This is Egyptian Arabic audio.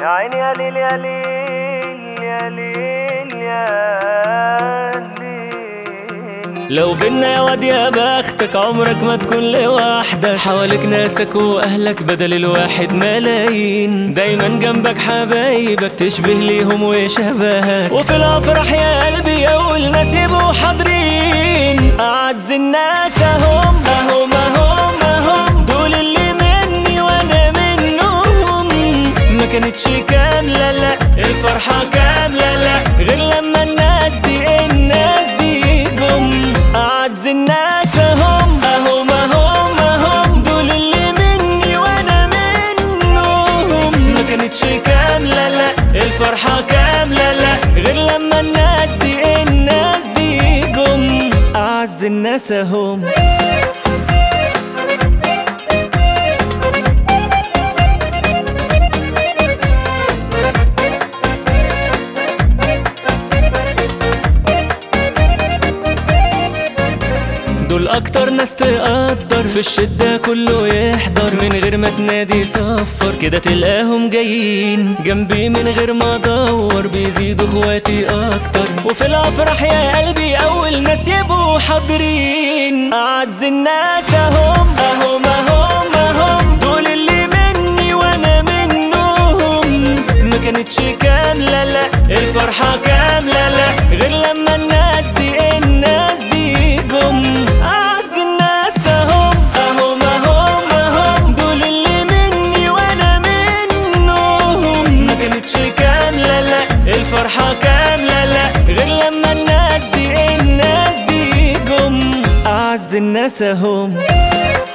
يا عيني يا ليل يا ليل يا ليل يا ليل لو بينا يا واد يا بختك عمرك ما تكون لوحدك حواليك ناسك واهلك بدل الواحد ملايين دايما جنبك حبايبك تشبه ليهم وشبهك وفي الافراح يا قلبي اول ناس يبقوا حاضرين اعز الناس اهم اهم اهم اهم دول اللي مني وانا منهم ما كانتش كاملة لا الفرحة كاملة لا غير لما الناس دي الناس دي جم أعز الناس أهم أهم أهم أهم دول اللي مني وأنا منهم ما كانتش كاملة لا الفرحة كاملة لا غير لما الناس دي الناس دي جم أعز الناس أهم دول اكتر ناس تقدر في الشدة كله يحضر من غير ما تنادي صفر كده تلاقيهم جايين جنبي من غير ما ادور بيزيدوا اخواتي اكتر وفي الافراح يا قلبي اول ناس يبقوا حاضرين اعز الناس اهم اهم اهم اهم دول اللي مني وانا منهم ما كانتش كاملة لا الفرحة كاملة لا غير لما الناس دي الناس دي جم أعز الناس أهم أهم أهم أهم دول اللي مني وأنا منهم ما كانتش كاملة لا الفرحة كاملة لا غير لما الناس دي الناس دي جم أعز الناس أهم